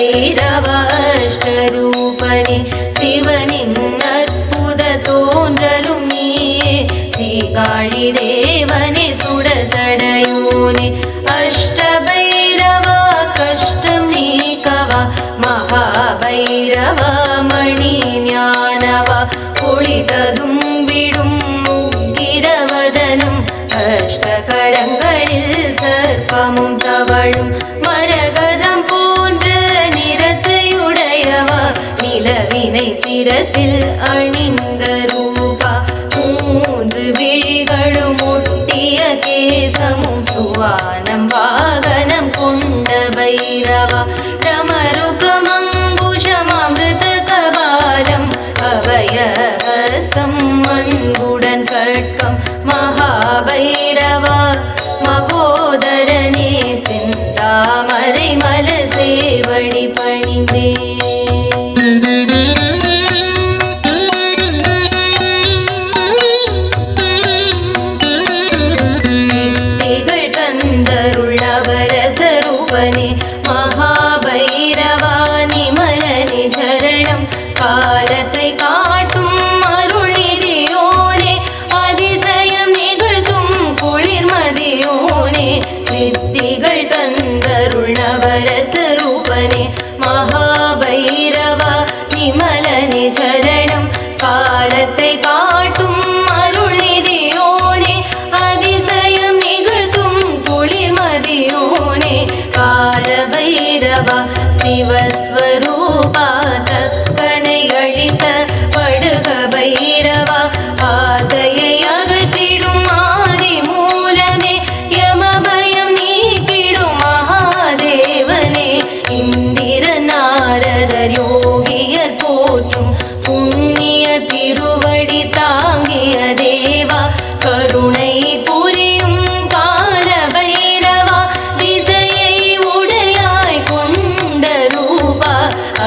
பைரவாஷ்டரூபனே சிவனின் அற்புத தோன்றலும் நீயே சீகாழி தேவனே சுடசடையோனே அஷ்டபைரவா கஷ்டம் நீக்கவா மகாபைரவா மணி ஞானவா ஒளிததும் விடும் முக்கிரவதனம் அஷ்டகரங்களில் சர்ப்பமும் தவழும் மரகதம் போன்ற நிறத்தையுடையவா நிலவினை சிரசில் அணிந்த ரூபா மூன்று விழிகளும் ஒட்டிய கேசமும் சுவானம் வாகனம் கொண்ட பைரவா டமருகமங்குஷம் அமிர்த கபாலம் அபயஹஸ்தம் அன்புடன் கட்கம் மகாபைரவா மகோதரனே செந்தாமரை மல சேவடி பணிந்தே சித்திகள் தந்தருள்ளவரசரூபனே மகாபைரவா நிமலனே சரணம் காலத்தை காட்டும் அருளிரியோனே அதிசயம் நிகழ்த்தும் குளிர்மதியோனே சித்திகள் தந்தருள்ளவரசரூபனே மகாபைரவா நிமலனே சரணம் காலத்தை காட்டும் அருளிதியோனே அதிசயம் நிகழ்த்தும் குளிர்மதியோனே காலபைரவா சிவஸ்வரூபா தக்கனை அழித்த படுக பைரவா ஆசையை அகற்றிடும் ஆதி மூலமே யமபயம் நீக்கிடும் மகாதேவனே இந்திர நாரதர் யோகியர் போற்றும் புண்ணிய திருவடி தாங்கிய தேவா கருணை புரியும் கால பைரவா திசையை உடையாய் கொண்ட ரூபா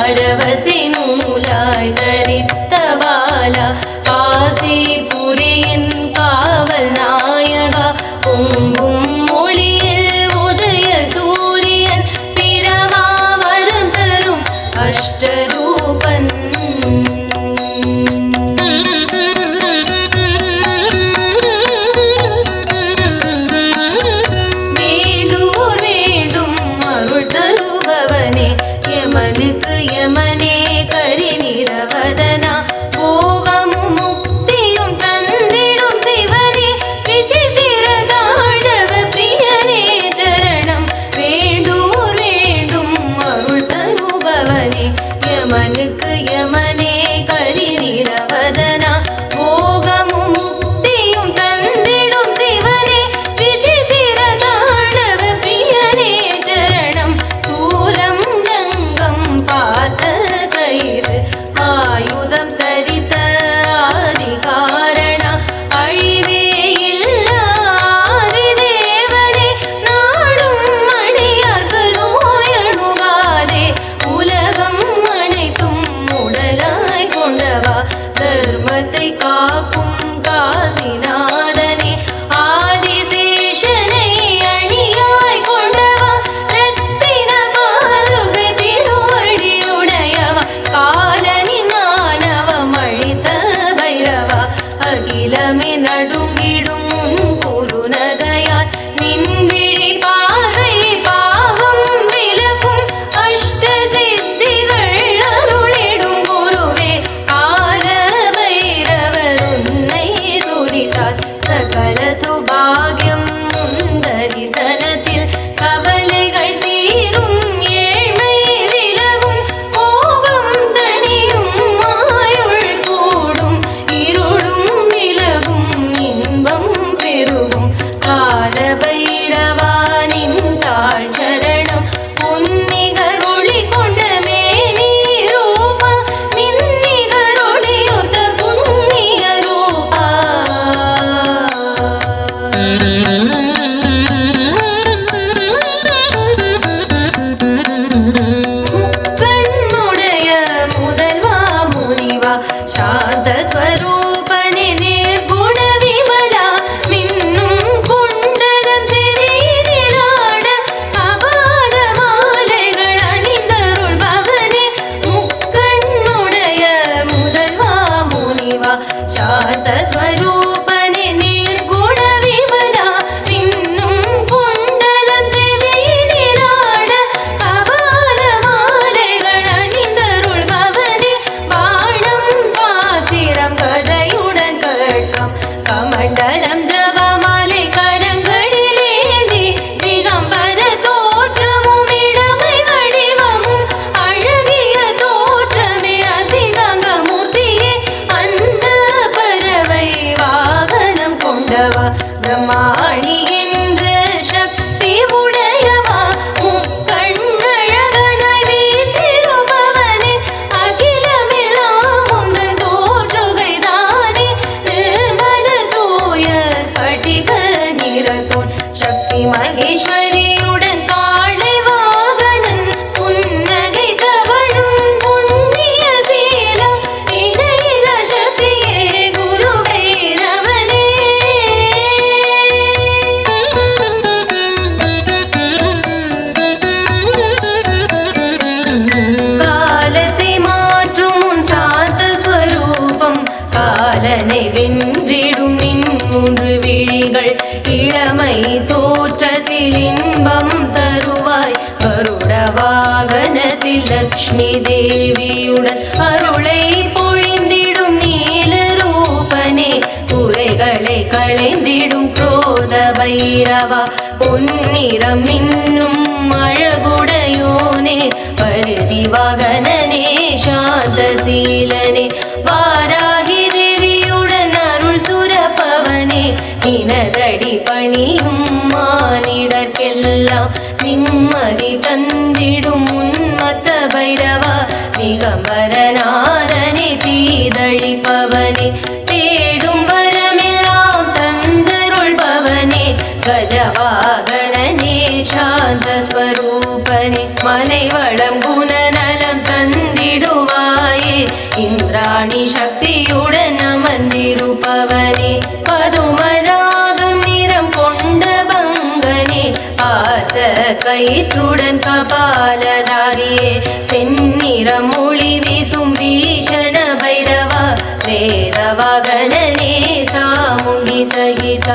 வானில் லக்ஷ்மி தேவியுடன் அருளை பொழிந்திடும் நீல ரூபனே குறைகளை களைந்திடும் குரோத பைரவா பொன்னிறம் இன்னும் அழகுடையோனே பருதி வாகனனே சாந்தசீலனே வாராகி தேவியுடன் அருள் சுரப்பவனே இனதடி பணியும் மானிடர்க்கெல்லாம் நிம்மதி தந்திடும் உன்மத்த பைரவா திகம்பரநாதனே தீதழிப்பவனே தேடும் வரமெல்லாம் தந்தருள்பவனே கஜவாகனே சாந்த ஸ்வரூபனே மனை வளம் குணநலம் தந்திடுவாயே இந்திராணி சக்தியுடன் அமர்ந்திருப்பவனே பதுமராகம் நிறம் கொண்ட பங்கனே ஆச கயிற்றுடன் கபாலதாரியே செந்நிறம் ஒளி வீசும் பீஷண பைரவா வேதவாகனே சாமுண்டி சகிதா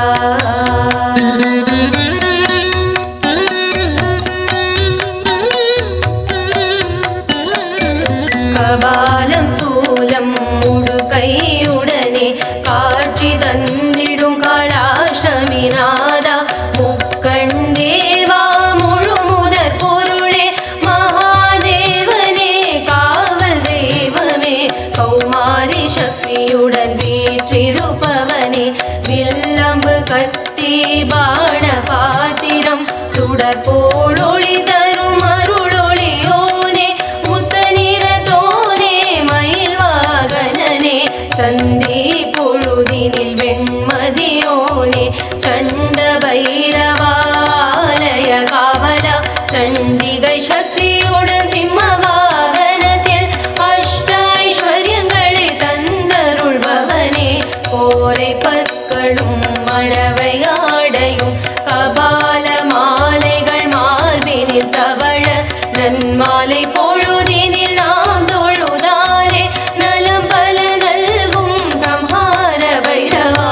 கபாலம் சூலம் முழு கையுடனே காட்சி தந்திடும் காளாஷ்டமி நாதா முக்கண் தேவா முழு முதற் பொருளே மகாதேவனே காவல் தெய்வமே கௌமாரி சக்தியுடன் வீற்றிருப்பவனே வில்லம்பு கத்தி பாண பாத்திரம் சுடர் போல் ஒளி தரும் அருளொளியோனே முத்த நிறத்தோனே மயில் வாகனனே சந்தி பொழுதினில் வெண்மதியோனே சண்ட பைரவாலய காவலா சண்டிகை சக்தியுடன் சிம்ம வாகனத்தில் அஷ்ட ஐஸ்வர்யங்களை தந்தருள்பவனே கோரை பற்களும் மரவை ஆடையும் கபால மாலைகள் மார்பினில் தவழ நன்மாலை பொழுதினில் நாம் தொழுதானே நலம் பல நல்கும் சம்ஹார பைரவா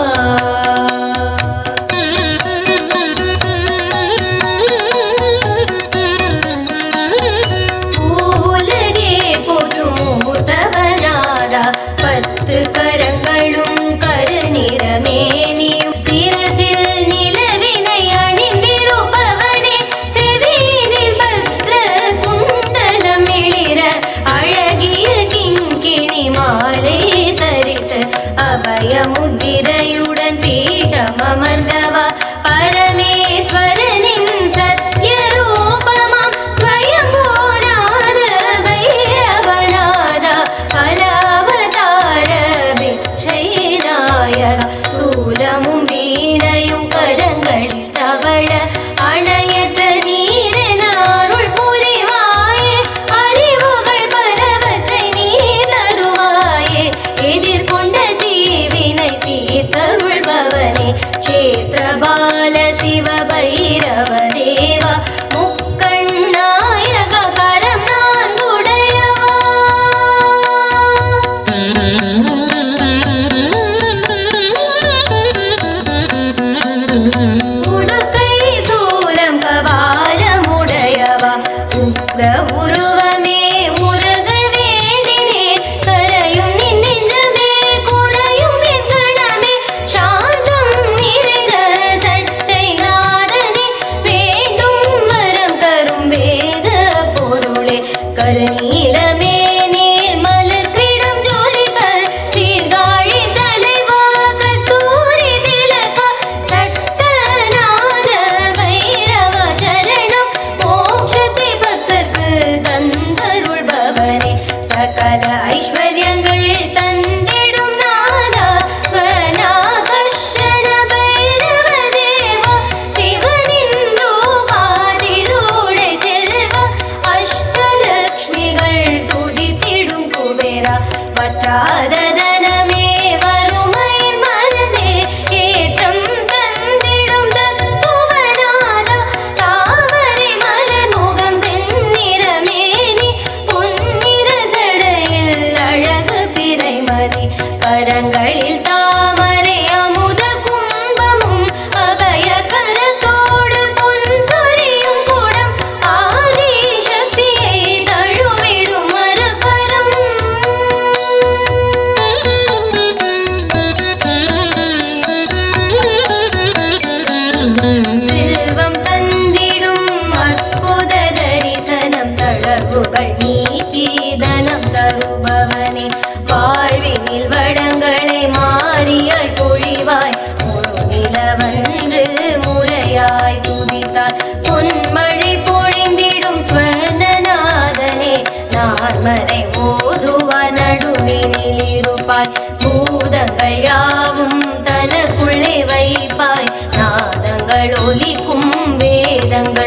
பூவுலகே போற்றும் மூத்தவனாதா பத்து கரங்களும் கருநிறமேனியும் சிரசில் நிலவினை அணிந்திருப்பவனே செவியினில் பத்ர குண்டலமும்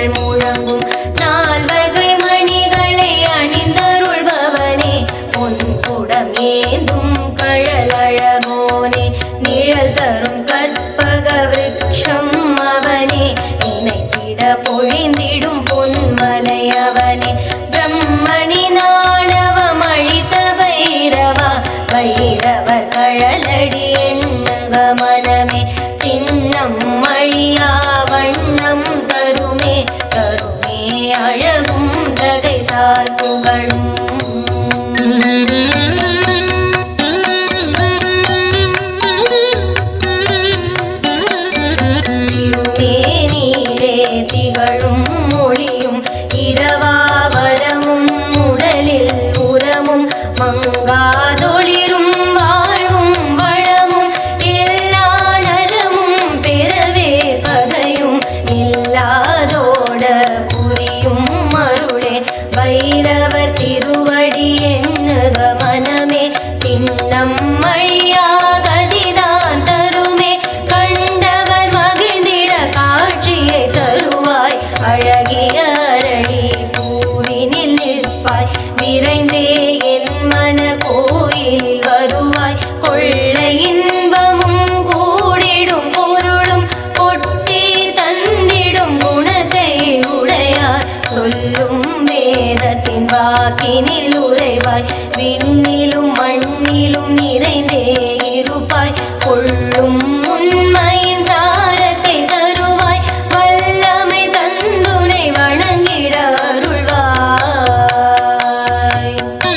மணிகள் முழங்கும் நால்வகை மணிகளை அணிந்தருள்பவனே பொன் குடம் ஏந்தும் கழல் அழகோனே நிழல் தரும் கற்பக விருட்சம் அவனே நினைத்திட பொழிந்திடும் பொன்மலை அவனே பிரம்மணி நாணவம் அழித்த பைரவா பைரவர் கழலடி எண்ணுக மனமே தின்னம் மழியா வண்ணம் தருமே தருமே அழகும் தகை சார் புகழும் திருமேனிலே திகழும் மொழியும் இரவாவரமும் உடலில் உரமும் மங்காதொளிரும் வாழ்வும் வளமும் எல்லா நலமும் பெறவே பகையும் இல்லாதோட புரியும் மருளே பைரவர் திருவடி எண்ணுக மனமே திண்ணம் மழியாகதிதான் தருமே கண்டவர் மகிழ்ந்திட காட்சியை தருவாய் அழகிய அரளி பூவினில் நிற்பாய் விரைந்தே என் மன கோயிலில் வருவாய் கொள்ள இன்பமும் கூடிடும் பொருளும் கொட்டி தந்திடும் குணத்தை உடையார் சொல்லும் வேதத்தின் வாக்கினில் உறைவாய் விண்ணிலும் மண்ணிலும் நிறைந்தே இருப்பாய் கொள்ளும் உண்மையின் சாரத்தை தருவாய் வல்லமை தந்துனை வணங்கிட அருள்வாய்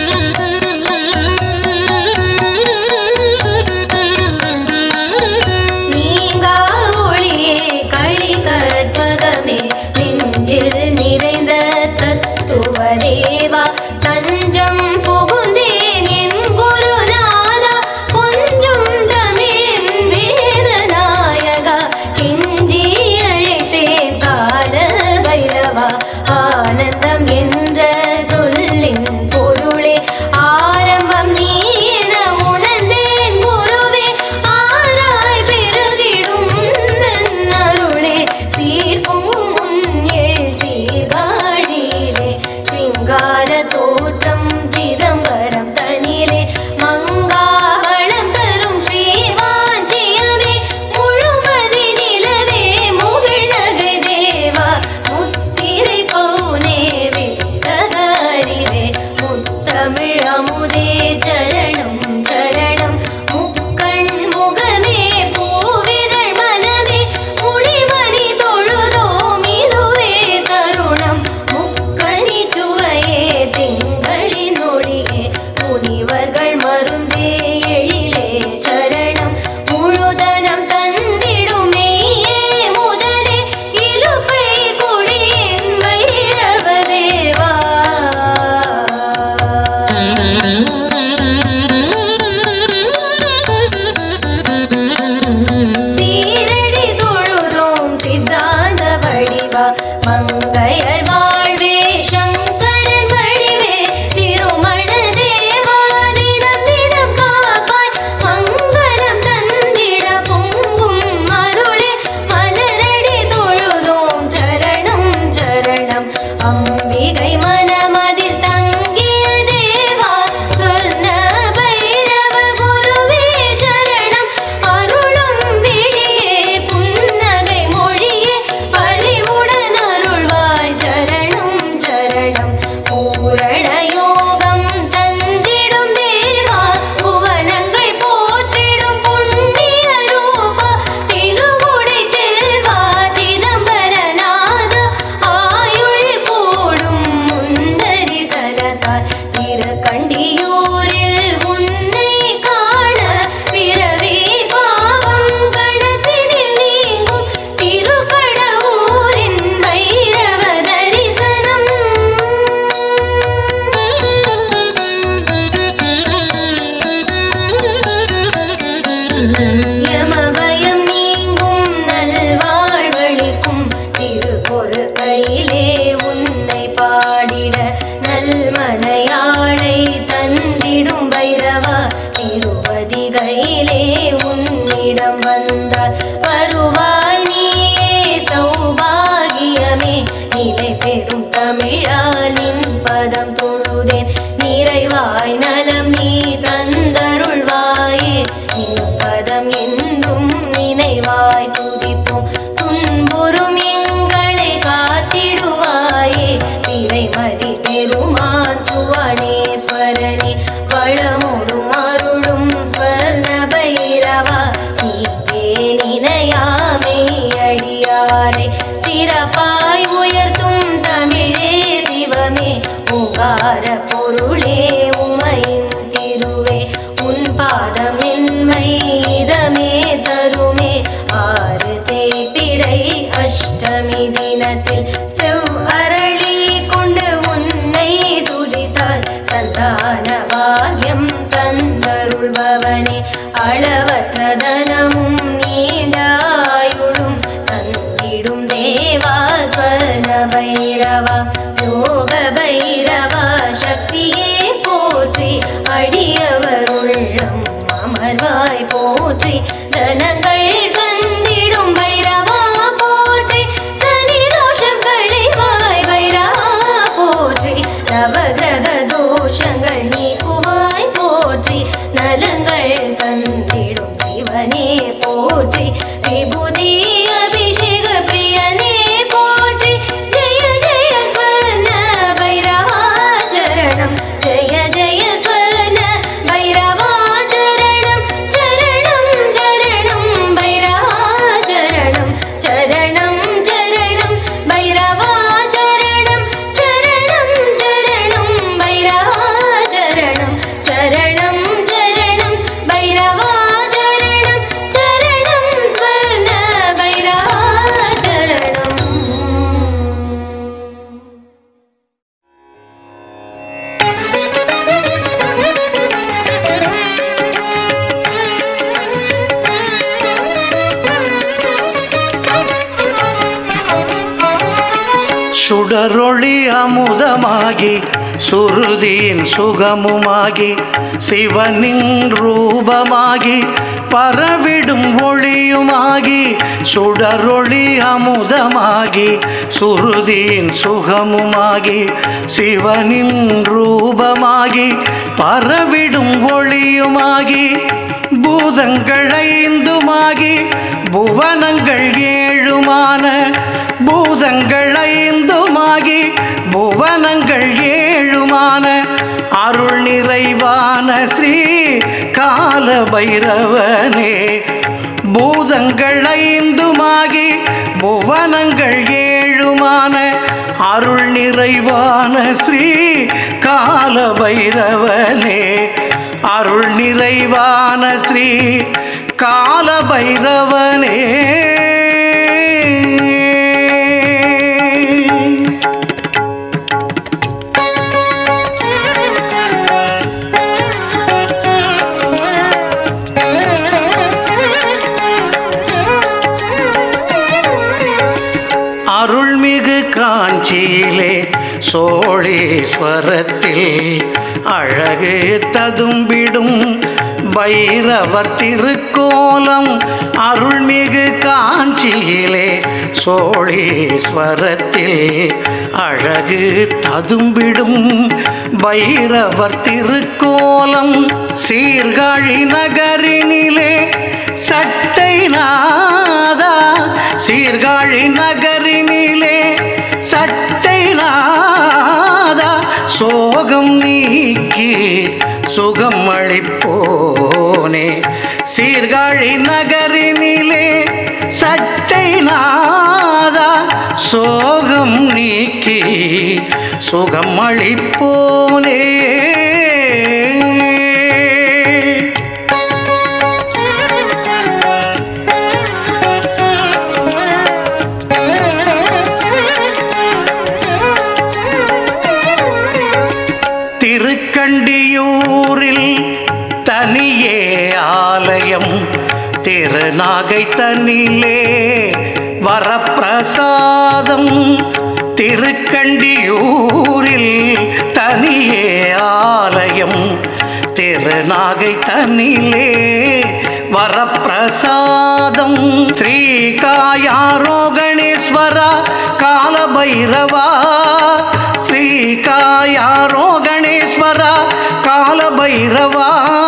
நீங்கா ஒளியே களி கற்பகமே நெஞ்சில் நிறைந்த தத்துவ தேவா தஞ்சம் புகுந்தேன் என் குருநாதா கொஞ்சம் தமிழின் வேதநாயகா கெஞ்சி அழைத்தேன் கால பைரவா ஆனந்தம் என்ற சொல்லின் பொருளே ஆரம்பம் நீ என உணர்ந்தேன் குருவே ஆராய் பெருகிடும் உந்தன் அருளே சீர்பொங்கும் முன்னேழ் சீர்காழியிலே சிங்கார தோற்றம் சிதம்பரம் தனிலே மங்காவளம் தரும் ஸ்ரீவாஞ்சியமே முழுமதி நிலவே முகிழகை தேவா முத்திரை பௌனே வித்தகரிவே முத்தமிழ் அமுதே சரணம் சரணம் முக்கண் முகமே பூவிதழ் மனமே முடிமணி தொழுதோம் இதுவே தருணம் முக்கணி சுவையே திங்களின் ஒளியே முனிவர்கள் மருந்தே எழிலே சரணம் முழுதனம் தந்திடும் மெய்யே முதலே இலுப்பை கொடியின் வைரவ தேவா சீரடி தொழுதோம் சித்தாந்த வடிவா மங்கையர் வாழ்வே சங்கரன் வடிவே திருமண தேவா தினம் தினம் காப்பாய் மங்களம் தந்திட பொங்கும் அருளே மலரடி தொழுதோம் சரணம் சரணம் அம்பிகை மனமதில் தங்கிய தேவா சொர்ண பைரவ குருவே சரணம் அருளும் விழியே புன்னகை மொழியே பரிவுடன் அருள்வாய் சரணம் தமிழாலின் பதம் தொழுதேன் நிறைவாய் நலம் நீ தந்தருள்வாயே நின் பதம் என்றும் நினைவாய் துதிப்போம் துன்புறும் எங்களை காத்திடுவாயே திரைமதி பெருமான் சுவனேஸ்வரனே வளமோடும் அருளும் ஸ்வர்ண பைரவா நீக்கே நினையாமே அடியாரை சிறப்பாய் உயர்த்தும் தமிழே சிவமே உங்கார பொருளே உமையின் திருவே உன் பாதம் என்மை இதமே தருமே ஆறு தேய்பிறை அஷ்டமி தினத்தில் செவ்வரளி கொண்டு உன்னை துதித்தால் சந்தான பாக்கியம் தந்தருள்பவனே அளவற்றதனமும் நீண்டாயுளும் தந்திடும் தேவா ஸ்வர பைரவா யோக பைரவா சக்தியே போற்றி அடியவர் உள்ளம் அமர்வாய் போற்றி ஜனங்கள் தந்திடும் பைரவா போற்றி சனி தோஷம் களைவாய் பைரவா போற்றி நவகிரக தோஷங்கள் நீக்குவாய் போற்றி நலங்கள் தந்திடும் சிவனே போற்றி விபூதி அபிஷேக பிரியனே போற்றி ஜெய ஜெய ஸ்வர்ண பைரவா சரணம் ஜெய ஜெய ஸ்வர்ண பைரவா சரணம் சரணம் சரணம் பைரவா சரணம் சரணம் சரணம் பைரவா சரணம் சரணம் சரணம் பைரவா சரணம் சரணம் சரணம் பைரவா சரணம் சரணம் ஸ்வர்ண பைரவா சரணம் சுடரொளி அமுதமாகி சுருதியின் சுகமுமாகி சிவனின் ரூபமாகி பரவிடும் ஒளியுமாகி சுடரொளி அமுதமாகி சுருதியின் சுகமுமாகி சிவனின் ரூபமாகி பரவிடும் ஒளியுமாகி பூதங்கள் ஐந்துமாகி புவனங்கள் ஏழுமான பூதங்கள் ஐந்துமாகி புவனங்கள் ஏழுமான அருள் நிறைவான ஸ்ரீ கால பைரவனே பூதங்கள் ஐந்துமாகி புவனங்கள் ஏழுமான அருள் நிறைவான ஸ்ரீ கால பைரவனே அருள் நிறைவான ஸ்ரீ கால பைரவனே அருள்மிகு காஞ்சியிலே சோழீஸ்வரத்தில் அழகு ததும்பிடும் பைரவர் திருக்கோலம் அருள்மிகு காஞ்சியிலே சோழீஸ்வரத்தில் அழகு ததும்பிடும் பைரவர் திருக்கோலம் சீர்காழி நகரினிலே சட்டை நாதா சீர்காழி நகரினிலே சட்டை நாதா சோகம் நீக்கி சுகம் அளிப்போனே சீர்காழி நகரினிலே சட்டை நாதா சோகம் நீக்கி சுகம் அளிப்போனே திருக்கண்டியூரில் தனியே ஆலயம் திருநாகை தன்னிலே வரப்பிரசாதம் திருக்கண்டியூரில் தனியே ஆலயம் திருநாகை தன்னிலே வரப்பிரசாதம் ஸ்ரீகாயாரோகணேஸ்வரா காலபைரவா பைரவா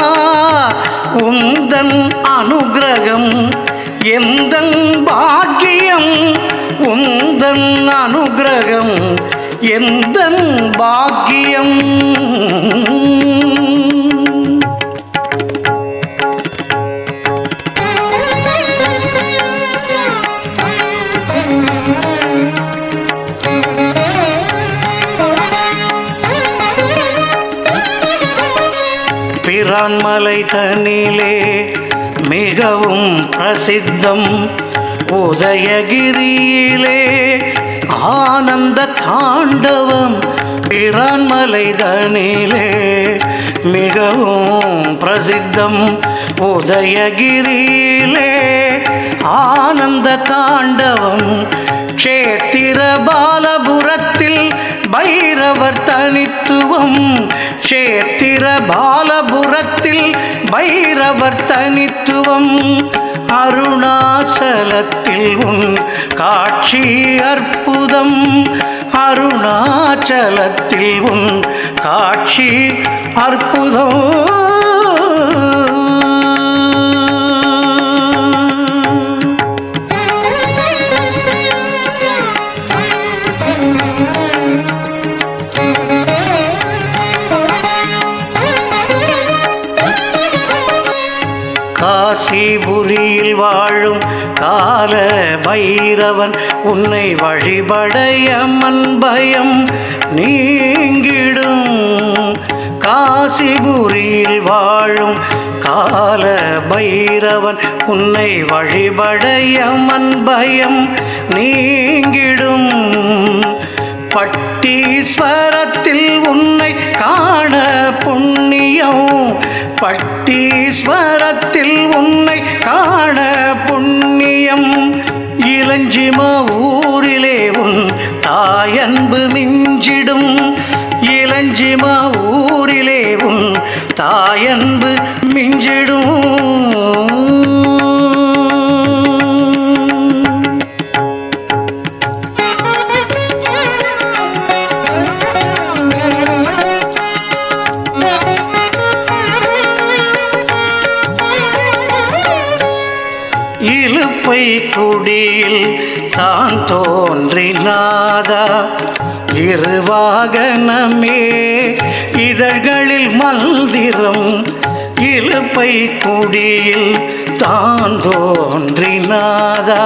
உந்தன் அனுகிரகம் எந்தன் பாக்கியம் உந்தன் அனுகிரகம் எந்தன் பாக்கியம் பிரான்மலை தனிலே மிகவும் பிரசித்தம் உதயகிரியிலே ஆனந்த தாண்டவம் பிரான்மலை தனிலே மிகவும் பிரசித்தம் உதயகிரியிலே ஆனந்த தாண்டவம் க்ஷேத்திர பாலபுரத்தில் பைரவர் தனித்துவம் க்ஷேத்திர பாலபுரத்தில் பைரவர் தனித்துவம் அருணாச்சலத்தில் உன் காட்சி அற்புதம் அருணாச்சலத்தில் உன் காட்சி அற்புதம் காசிபுரியில் வாழும் கால பைரவன் உன்னை வழிபடைய மண் பயம் நீங்கிடும் காசிபுரியில் வாழும் கால பைரவன் உன்னை வழிபடைய மண் பயம் நீங்கிடும் பட்டீஸ்வரத்தில் உன்னை காண புண்ணியம் பட்டீஸ்வரத்தில் உன்னை காண புண்ணியம் இளஞ்சிம ஊரிலே உன் தாயன்பு மிஞ்சிடும் இளஞ்சிம ஊரிலே உன் தாயன்பு மிஞ்சிடும் இழுப்பை குடியில் தான் தோன்றினாதா இருவாகனமே இதழ்களில் மல்திரம் இழுப்பை குடியில் தான் தோன்றினாதா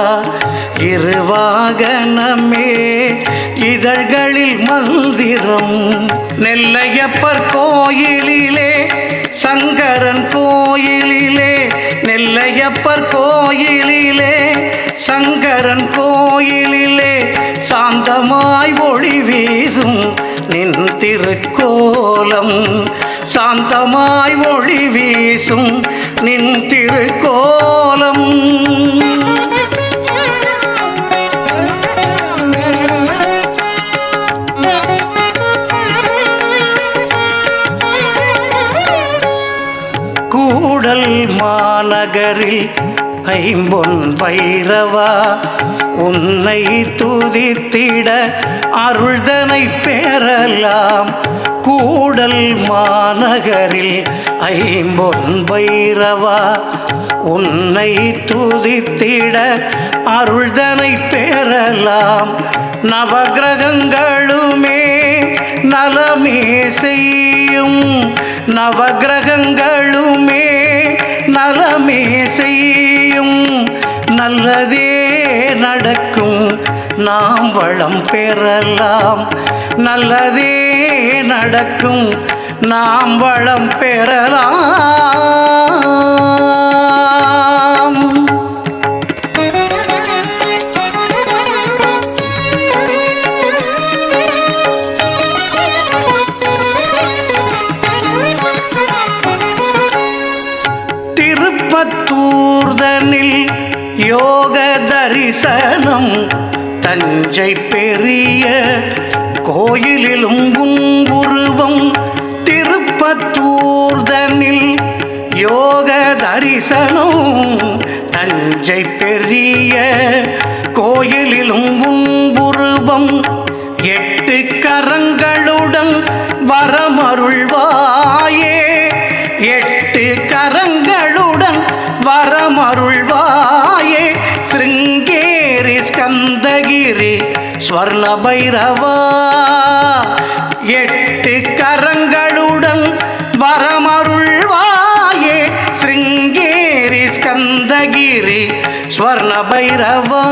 இருவாகனமே இதழ்களில் மல்திரம் நெல்லையப்பர் கோயிலிலே சங்கரன் கோயிலிலே நெல்லையப்பர் கோயிலிலே சங்கரன் கோயிலிலே சாந்தமாய் ஒளி வீசும் நின் திருக்கோலம் சாந்தமாய் ஒளி வீசும் நின் திருக்கோலம் கூடல் மாநகரில் ஐம்பொன் பைரவா உன்னை துதித்திட அருள்தனை பெறலாம் கூடல் மாநகரில் ஐம்பொன் பைரவா உன்னை துதித்திட அருள்தனை பெறலாம் நவகிரகங்களுமே நலமே செய்யும் நவகிரகங்களுமே நலமே செய்யும் நல்லதே நடக்கும் நாம் வளம் பெறலாம் நல்லதே நடக்கும் நாம் வளம் பெறலாம் திருப்பத்தூர்தனில் யோக தரிசனம் தஞ்சை பெரிய கோயிலிலும் உருவம் திருப்பத்தூர்தனில் யோக தரிசனம் தஞ்சை பெரிய கோயிலிலும் உருவம் எட்டு கரங்களுடன் வரமருள்வாயே எட்டு கரங்களுடன் வரமருள்வாயே சிருங்கேரி ஸ்கந்தகிரி ஸ்வர்ண பைரவா எட்டு கரங்களுடன் வரமருள்வாயே சிருங்கேரி ஸ்கந்தகிரி ஸ்வர்ண பைரவா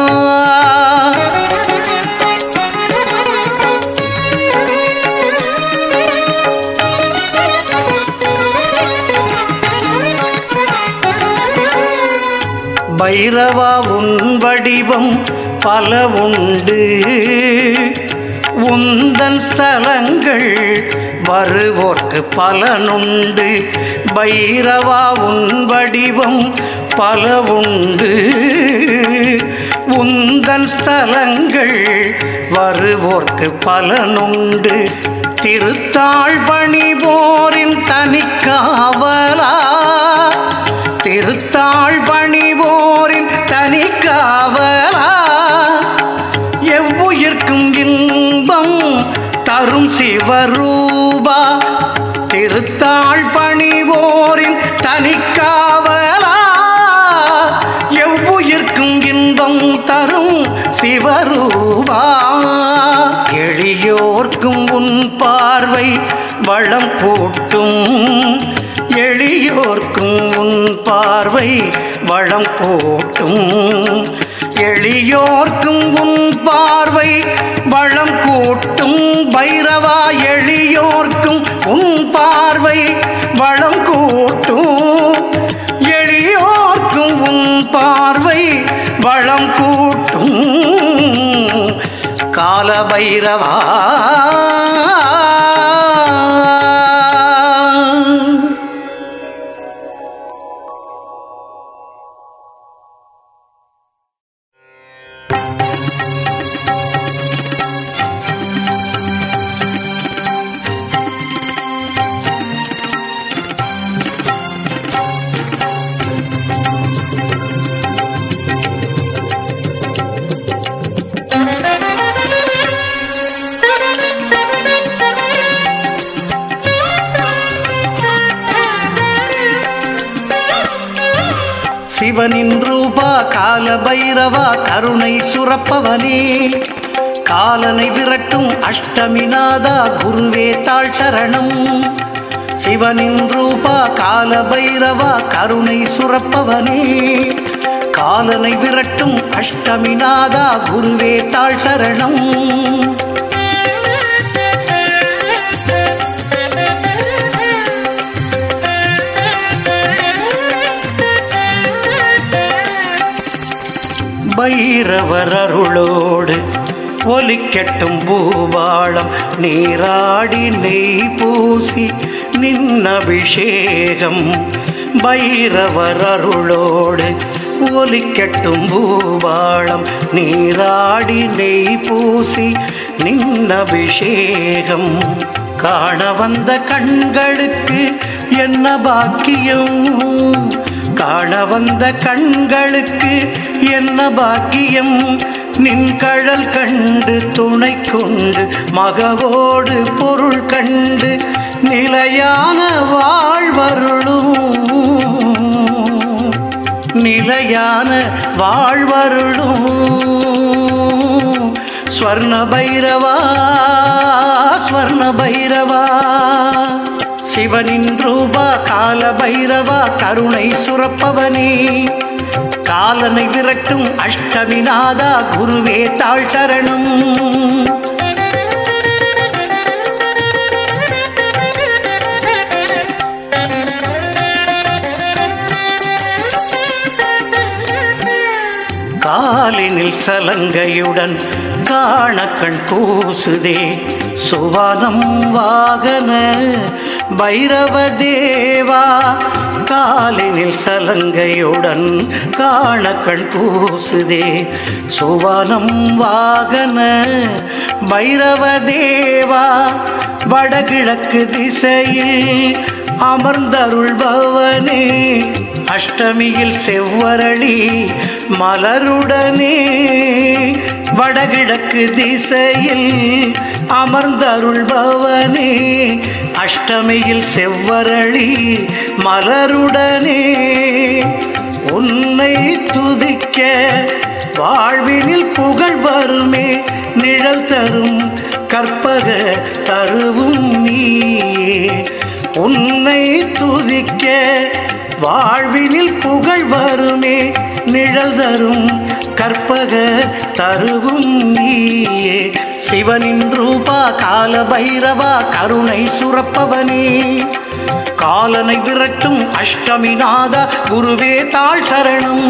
பைரவா உன் வடிவம் பல உண்டு உந்தன் ஸ்தலங்கள் வருவோர்க்கு பலனுண்டு பைரவா உன் வடிவம் பல உண்டு உந்தன் ஸ்தலங்கள் வருவோர்க்கு பலனுண்டு திருத்தாள் பணிவோரின் தனிக்காவலா திருத்தாள் பணிவோரின் தனிக்காவலா எவ்வுயிர்க்கும் இன்பம் தரும் சிவரூபா திருத்தாள் பணிவோரின் தனிக்காவலா எவ்வுயிர்க்கும் இன்பம் தரும் சிவரூபா எளியோர்க்கும் உன் பார்வை வளம் கூட்டும் எளியோர்க்கும் உன் பார்வை வளம் கூட்டும் எளியோர்க்கும் உன் பார்வை வளம் கூட்டும் பைரவா எளியோர்க்கும் உன் பார்வை வளம் கூட்டும் எளியோர்க்கும் உன் பார்வை வளம் கூட்டும் கால பைரவா சிவனின் ரூபா கால பைரவா கருணை சுரப்பவனே காலனை விரட்டும் அஷ்டமிநாதா குருவே தாழ் சரணம் சிவனின் ரூபா கால பைரவா கருணை சுரப்பவனே காலனை விரட்டும் அஷ்டமிநாதா குருவே தாழ் சரணம் பைரவர் அருளோடு ஒலிக்கட்டும் பூபாளம் நீராடி நெய் பூசி நின் அபிஷேகம் பைரவர் அருளோடு ஒலிக்கட்டும் பூபாளம் நீராடி நெய் பூசி நின் அபிஷேகம் காண வந்த கண்களுக்கு என்ன பாக்கியம் காண வந்த கண்களுக்கு என்ன பாக்கியம் நின் கழல் கண்டு துணை கொண்டு மகவோடு பொருள் கண்டு நிலையான வாழ்வருளும் நிலையான வாழ்வருளும் ஸ்வர்ண பைரவா ஸ்வர்ண பைரவா சிவனின் ரூபா கால பைரவா கருணை சுரப்பவனே காலனை விரட்டும் அஷ்டமிநாதா குருவே தாழ் சரணம் காலினில் சலங்கையுடன் காண கண் கூசுதே சுவானம் வாகன பைரவ தேவா காலினில் சலங்கையுடன் காண கண் கூசுதே சுவானம் வாகன பைரவ தேவா வடகிழக்கு திசையில் அமர்ந்தருள்பவனே அஷ்டமியில் செவ்வரளி மலருடனே வடகிழக்கு திசையில் அமர்ந்தருள்பவனே அஷ்டமியில் செவ்வரளி மலருடனே உன்னை துதிக்க வாழ்வினில் புகழ் வருமே நிழல் தரும் கற்பக தருவும் நீயே உன்னை துதிக்க வாழ்வினில் புகழ் வருமே நிழல் தரும் கற்பக தருவும் நீயே சிவனின் ரூபா கால பைரவா கருணை சுரப்பவனே காலனை விரட்டும் அஷ்டமிநாத குருவே தாழ் சரணம்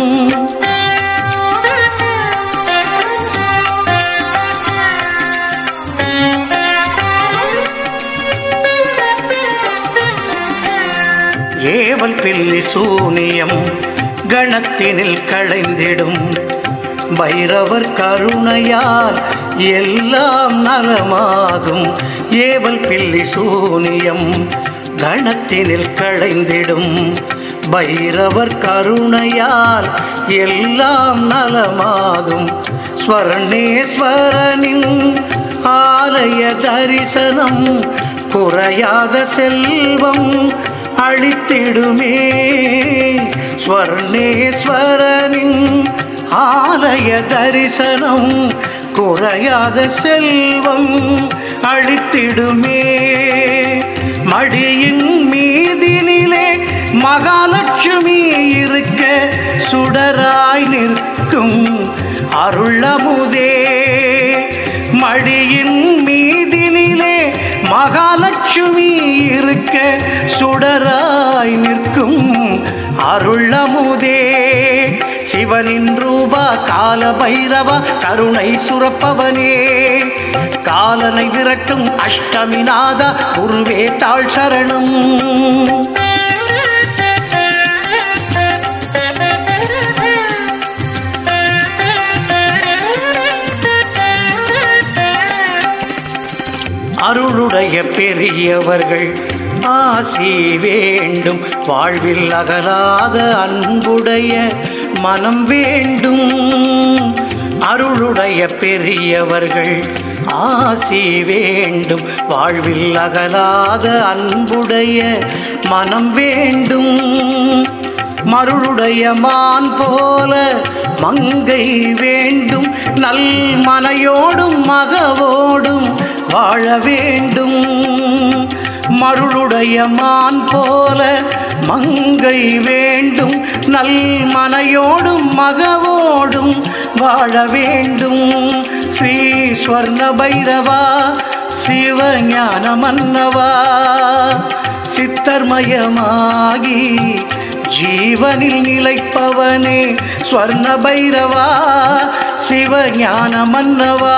ஏவல் பில்லி சூனியம் கணத்தினில் களைந்திடும் பைரவர் கருணையால் எல்லாம் நலமாகும் ஏவல் பில்லி சூனியம் கணத்தினில் களைந்திடும் பைரவர் கருணையால் எல்லாம் நலமாகும் ஸ்வர்ணேஸ்வரனின் ஆலய தரிசனம் குறையாத செல்வம் அளித்திடுமே ஸ்வர்ணேஸ்வரனின் ஆலய தரிசனம் குறையாத செல்வம் அளித்திடுமே மடியின் மீதினிலே மகாலட்சுமி இருக்க சுடராய் நிற்கும் அருளமுதே மடியின் மீதினிலே மகாலட்சுமி இருக்க சுடராய் நிற்கும் அருளமுதே சிவனின் ரூபா கால பைரவா கருணை சுரப்பவனே காலனை விரட்டும் அஷ்டமிநாதா குருவே தாழ் சரணம் அருளுடைய பெரியவர்கள் ஆசி வேண்டும் வாழ்வில் அகலாத அன்புடைய மனம் வேண்டும் அருளுடைய பெரியவர்கள் ஆசி வேண்டும் வாழ்வில் அகலாத அன்புடைய மனம் வேண்டும் மருளுடைய மான் போல மங்கை வேண்டும் நல் மனையோடும் மகவோடும் வாழ வேண்டும் மருளுடைய மான் போல மங்கை வேண்டும் நல் மனையோடும் மகவோடும் வாழ வேண்டும் ஸ்ரீ ஸ்வர்ண பைரவா சிவஞான மன்னவா சித்தர்மயமாகி ஜீவனில் நிலைப்பவனே ஸ்வர்ண பைரவா சிவஞான மன்னவா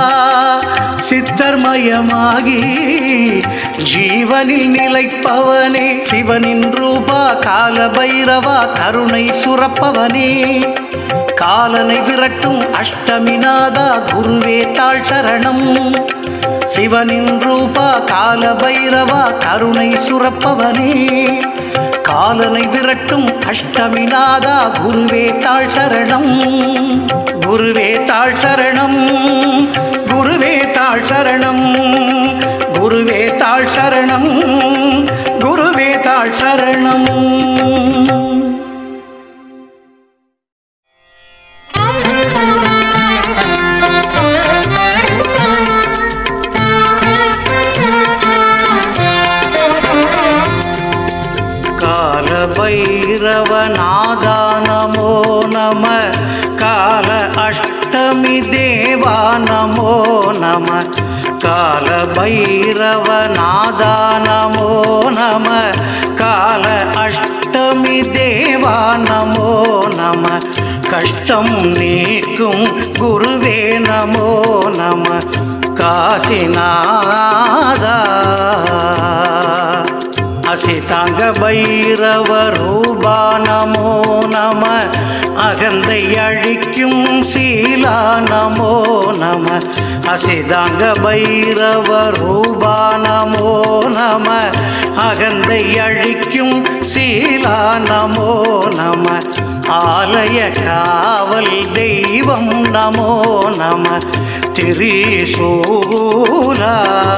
சித்தர்மயமாகி ஜீவனில் நிலைப்பவனே சிவனின் ரூபா கால பைரவா கருணை சுரப்பவனே காலனை விரட்டும் அஷ்டமிநாதா குருவே தாழ் சரணம் சிவனின் ரூபா கால பைரவா கருணை சுரப்பவனே காலனை விரட்டும் அஷ்டமிநாதா குருவே தாழ் சரணம் குருவே தாழ் சரணம் குருவே தாழ் சரணம் குருவே தாழ் சரணம் குருவே தாழ் சரணம் கால பைரவநாதா நமோ நம கால அஷ்டமி தேவா நமோ நம கால பைரவநாதா நமோ நம கால அஷ்டமி தேவா நமோ நம கஷ்டம் நீக்கும் குருவே நமோ நம காசிநாதா அசிதாங்க பைரவ ரூபா நமோ நம அகந்தை அழிக்கும் சீலா நமோ நம அசிதாங்க பைரவ ரூபா நமோ நம அகந்தை அழிக்கும் சீலா நமோ நம ஆலய காவல் தெய்வம் நமோ நம திரிசூலா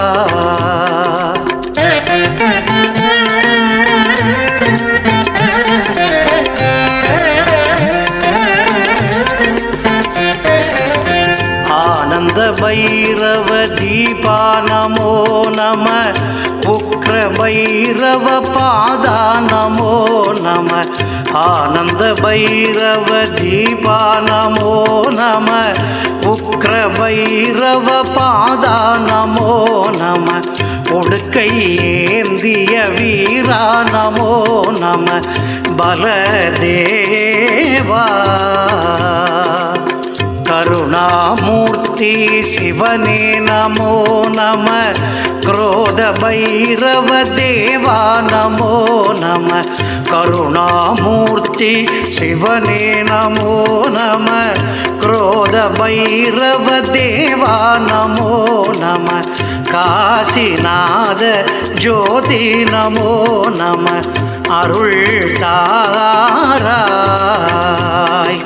ஆனந்த பைரவ தீபா நமோ நம உக்ர பைரவ பாதா நமோ நம ஆனந்த பைரவ தீபா நமோ நம உக்ர பைரவ பாதா நமோ நம உடுக்கை ஏந்திய வீரா நமோ நம பலதேவா கருணாமூர்த்தி சிவனே நமோ நம क्रोध भैरव देवा नमो नम करुणामूर्ति शिवने नमो नम क्रोध भैरव देवा नमो नम काशीनाथ ज्योति नमो नम அருள் தாராய்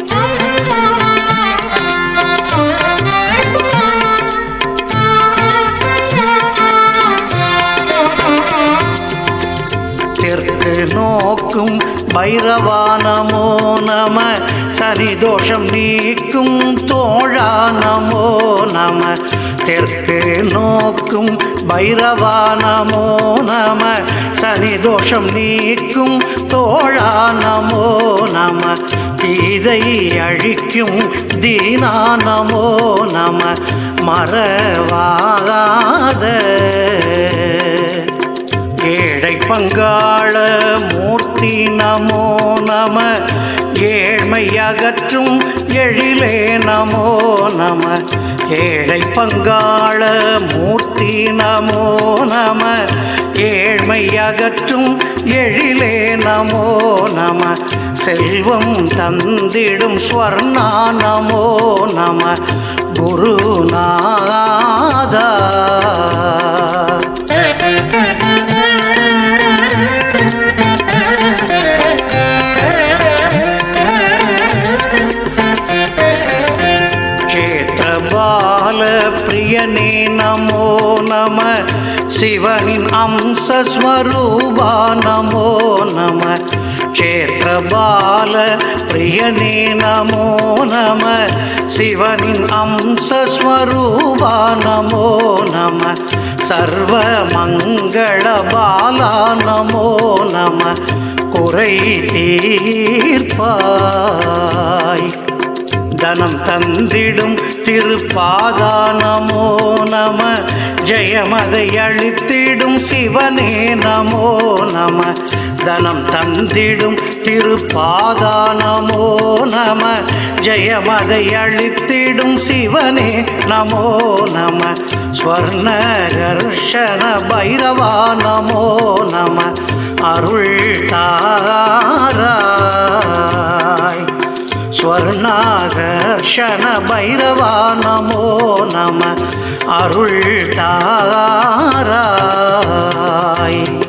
தெற்கு நோக்கும் பைரவா நமோ நம சனி தோஷம் நீக்கும் தோழா நமோ நம தெற்கு நோக்கும் பைரவா நமோ நம சனி தோஷம் நீக்கும் தோழா நமோ நம தீதை அழிக்கும் தீனா நமோ நம மறவாகாத ஏழை பங்காள மூர்த்தி நமோ நம ஏழ்மை அகற்றும் எழிலே நமோ நம ஏழை பங்காள மூர்த்தி நமோ நம ஏழ்மை அகற்றும் எழிலே நமோ நம செல்வம் தந்திடும் ஸ்வர்ணா நமோ நம குருநாதா क्षेत्रबाल प्रियने नमो नम शिवनिन् अंशस्वरूपा नमो नम क्षेत्रबाल प्रियने नमो नम शिवनिन् अंशस्वरूपा नमो नम सर्वमङ्गलबाला नमो नम குறை தீர்ப்பாய் தனம் தந்திடும் திருப்பாதா நமோ நம ஜெயமதை அழித்திடும் சிவனே நமோ நம தனம் தந்திடும் திருப்பாதா நமோ நம ஜெயமதை அழித்திடும் சிவனே நமோ நம ஸ்வர்ணகர்ஷண பைரவா நமோ நம அருள் தாராய் ஸ்வர்ணாகர்ஷண பைரவா நமோ நம அருள் தாராய்